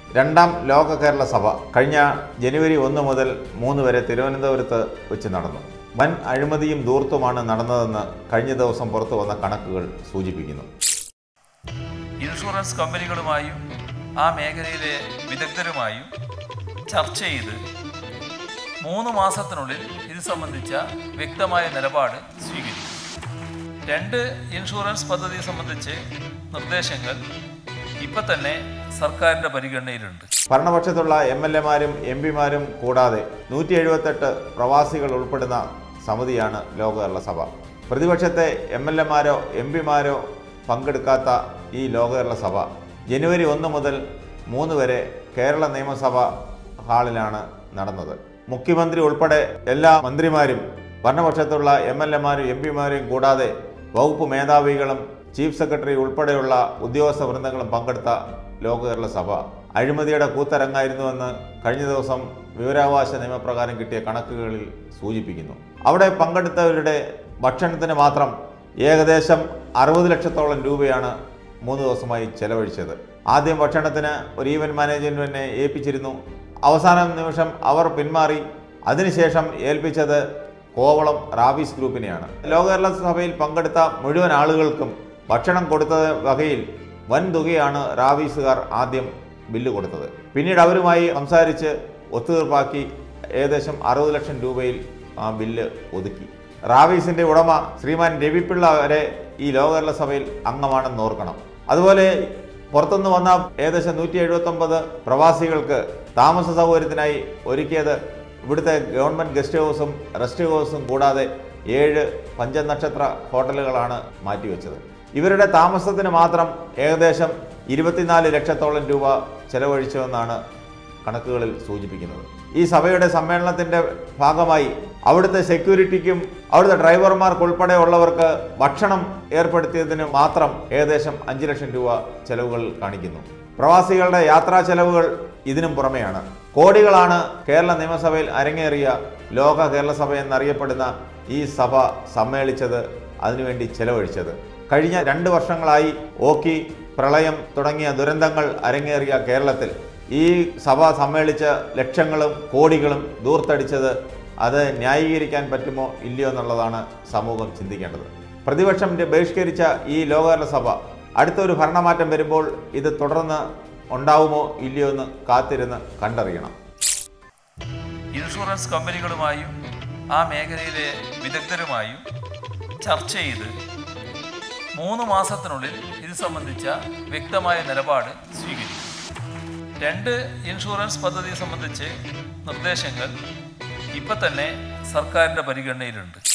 രണ്ടാം ലോക കേരള സഭ കഴിഞ്ഞ ജനുവരി ഒന്ന് മുതൽ മൂന്ന് വരെ തിരുവനന്തപുരത്ത് വെച്ച് നടന്നു വൻ അഴിമതിയും ധൂർത്തുമാണ് നടന്നതെന്ന് കഴിഞ്ഞ ദിവസം പുറത്തു വന്ന കണക്കുകൾ സൂചിപ്പിക്കുന്നു ഇൻഷുറൻസ് കമ്പനികളുമായും ആ മേഖലയിലെ വിദഗ്ധരുമായും ചർച്ച ചെയ്ത് മൂന്ന് മാസത്തിനുള്ളിൽ ഇത് സംബന്ധിച്ച വ്യക്തമായ നിലപാട് സ്വീകരിക്കും രണ്ട് ഇൻഷുറൻസ് പദ്ധതി സംബന്ധിച്ച് നിർദ്ദേശങ്ങൾ ഇപ്പം തന്നെ സർക്കാരിൻ്റെ പരിഗണനയിലുണ്ട് ഭരണപക്ഷത്തുള്ള എം എൽ എമാരും എം പിമാരും കൂടാതെ നൂറ്റി എഴുപത്തെട്ട് പ്രവാസികൾ ഉൾപ്പെടുന്ന സമിതിയാണ് ലോക കേരള സഭ പ്രതിപക്ഷത്തെ എം എൽ എമാരോ എം പിമാരോ പങ്കെടുക്കാത്ത ഈ ലോക കേരള സഭ ജനുവരി ഒന്ന് മുതൽ മൂന്ന് വരെ കേരള നിയമസഭ ഹാളിലാണ് നടന്നത് മുഖ്യമന്ത്രി ഉൾപ്പെടെ എല്ലാ മന്ത്രിമാരും ഭരണപക്ഷത്തുള്ള എം എൽ എമാരും എം പിമാരെയും കൂടാതെ വകുപ്പ് മേധാവികളും ചീഫ് സെക്രട്ടറി ഉൾപ്പെടെയുള്ള ഉദ്യോഗസ്ഥ വൃന്ദങ്ങളും പങ്കെടുത്ത ലോക കേരള സഭ അഴിമതിയുടെ കൂത്തരങ്ങായിരുന്നുവെന്ന് കഴിഞ്ഞ ദിവസം വിവരാവകാശ നിയമപ്രകാരം കിട്ടിയ കണക്കുകളിൽ സൂചിപ്പിക്കുന്നു അവിടെ പങ്കെടുത്തവരുടെ ഭക്ഷണത്തിന് മാത്രം ഏകദേശം അറുപത് ലക്ഷത്തോളം രൂപയാണ് മൂന്ന് ദിവസമായി ചെലവഴിച്ചത് ആദ്യം ഭക്ഷണത്തിന് ഒരു ഈവന്റ് മാനേജ്മെന്റിനെ ഏൽപ്പിച്ചിരുന്നു അവസാന നിമിഷം അവർ പിന്മാറി അതിനുശേഷം ഏൽപ്പിച്ചത് കോവളം റാബീസ് ഗ്രൂപ്പിനെയാണ് ലോക കേരള സഭയിൽ പങ്കെടുത്ത മുഴുവൻ ആളുകൾക്കും ഭക്ഷണം കൊടുത്ത വകയിൽ വൻ തുകയാണ് റാബീസുകാർ ആദ്യം ബില്ല് കൊടുത്തത് പിന്നീട് അവരുമായി സംസാരിച്ച് ഒത്തുതീർപ്പാക്കി ഏകദേശം അറുപത് ലക്ഷം രൂപയിൽ ആ ബില്ല് ഒതുക്കി റാവീസിന്റെ ഉടമ ശ്രീമാൻ രവിപിള്ള വരെ ഈ ലോക കേരള സഭയിൽ അംഗമാണെന്ന് ഓർക്കണം അതുപോലെ പുറത്തുനിന്ന് വന്ന ഏകദേശം നൂറ്റി എഴുപത്തൊമ്പത് പ്രവാസികൾക്ക് താമസ സൗകര്യത്തിനായി ഒരുക്കിയത് ഇവിടുത്തെ ഗവൺമെൻറ് ഗസ്റ്റ് ഹൗസും റെസ്റ്റ് ഹൗസും കൂടാതെ ഏഴ് പഞ്ചനക്ഷത്ര ഹോട്ടലുകളാണ് മാറ്റിവെച്ചത് ഇവരുടെ താമസത്തിന് മാത്രം ഏകദേശം ഇരുപത്തിനാല് ലക്ഷത്തോളം രൂപ ചെലവഴിച്ചുവെന്നാണ് കണക്കുകളിൽ സൂചിപ്പിക്കുന്നത് ഈ സഭയുടെ സമ്മേളനത്തിന്റെ ഭാഗമായി അവിടുത്തെ സെക്യൂരിറ്റിക്കും അവിടുത്തെ ഡ്രൈവർമാർക്ക് ഉൾപ്പെടെ ഉള്ളവർക്ക് ഭക്ഷണം ഏർപ്പെടുത്തിയതിന് മാത്രം ഏകദേശം അഞ്ച് ലക്ഷം രൂപ ചെലവുകൾ കാണിക്കുന്നു പ്രവാസികളുടെ യാത്രാ ചെലവുകൾ ഇതിനും പുറമെയാണ് കോടികളാണ് കേരള നിയമസഭയിൽ അരങ്ങേറിയ ലോക കേരള സഭ എന്നറിയപ്പെടുന്ന ഈ സഭ സമ്മേളിച്ചത് അതിനുവേണ്ടി ചെലവഴിച്ചത് കഴിഞ്ഞ രണ്ട് വർഷങ്ങളായി ഓക്കി പ്രളയം തുടങ്ങിയ ദുരന്തങ്ങൾ അരങ്ങേറിയ കേരളത്തിൽ ഈ സഭ സമ്മേളിച്ച ലക്ഷങ്ങളും കോടികളും ദൂർത്തടിച്ചത് അത് ന്യായീകരിക്കാൻ പറ്റുമോ ഇല്ലയോ എന്നുള്ളതാണ് സമൂഹം ചിന്തിക്കേണ്ടത് പ്രതിപക്ഷം ബഹിഷ്കരിച്ച ഈ ലോകകേരള സഭ അടുത്തൊരു ഭരണമാറ്റം വരുമ്പോൾ ഇത് തുടർന്ന് ഉണ്ടാവുമോ ഇല്ലയോ എന്ന് കാത്തിരുന്ന് കണ്ടറിയണം ഇൻഷുറൻസ് കമ്പനികളുമായും ആ മേഖലയിലെ വിദഗ്ധരുമായും ചർച്ച ചെയ്ത് മൂന്ന് മാസത്തിനുള്ളിൽ ഇത് സംബന്ധിച്ച വ്യക്തമായ നിലപാട് സ്വീകരിക്കും രണ്ട് ഇൻഷുറൻസ് പദ്ധതി സംബന്ധിച്ച് നിർദ്ദേശങ്ങൾ ഇപ്പം തന്നെ സർക്കാരിൻ്റെ പരിഗണനയിലുണ്ട്